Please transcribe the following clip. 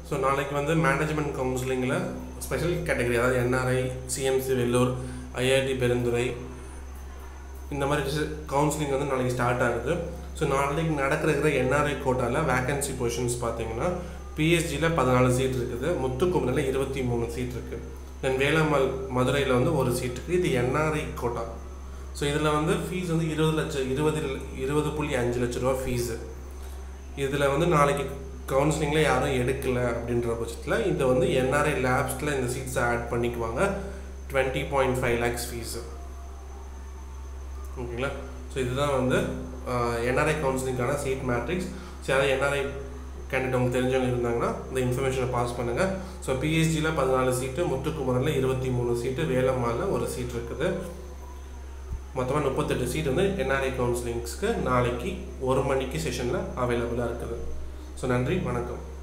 so நாளைக்கு வந்து management கவுன்சிலிங்கில் ஸ்பெஷல் கேட்டகரி அதாவது NRI CMC Vellore IIT Perundurai இந்த மாதிரி கவுன்சிலிங் வந்து நாளைக்கு ஸ்டார்ட் ஆகுது ஸோ நாளைக்கு நடக்கிற என்ஆர்ஐ கோட்டாவில் வேகன்சி பொசிஷன்ஸ் பார்த்தீங்கன்னா பிஎஸ்ஜியில் பதினாலு சீட் இருக்குது முத்துக்குமரில் இருபத்தி மூணு சீட் இருக்குது தென் வேளாமல் மதுரையில் வந்து ஒரு சீட் இருக்குது இது என்ஆர்ஐ கோட்டா ஸோ இதில் வந்து ஃபீஸ் வந்து இருபது லட்சம் இருபது இருபது புள்ளி அஞ்சு லட்ச ரூபா ஃபீஸு இதில் வந்து நாளைக்கு கவுன்சிலிங்கில் யாரும் எடுக்கலை அப்படின்ற பட்சத்தில் இதை வந்து என்ஆர்ஐ லேப்ஸில் இந்த சீட்ஸை ஆட் பண்ணிக்குவாங்க twenty point five lakhs fees ஓகேங்களா ஸோ இதுதான் வந்து என்ஆர்ஐ கவுன்சிலிங்கான சீட் மேட்ரிக்ஸ் ஸோ யாராவது என்ஆர்ஐ கேண்டிடேட் உங்களுக்கு தெரிஞ்சவங்க இருந்தாங்கன்னா இந்த இன்ஃபர்மேஷனை பாஸ் பண்ணுங்கள் ஸோ பிஎஸ்ஜியில் பதினாலு சீட்டு முத்துக்குமரில் இருபத்தி மூணு சீட்டு வேலம்மாலில் ஒரு சீட் இருக்குது மொத்தமாக முப்பத்தெட்டு சீட் வந்து என்ஆர்ஐ கவுன்சிலிங்ஸ்க்கு நாளைக்கு ஒரு மணிக்கு செஷனில் அவைலபிளாக இருக்குது ஸோ நன்றி வணக்கம்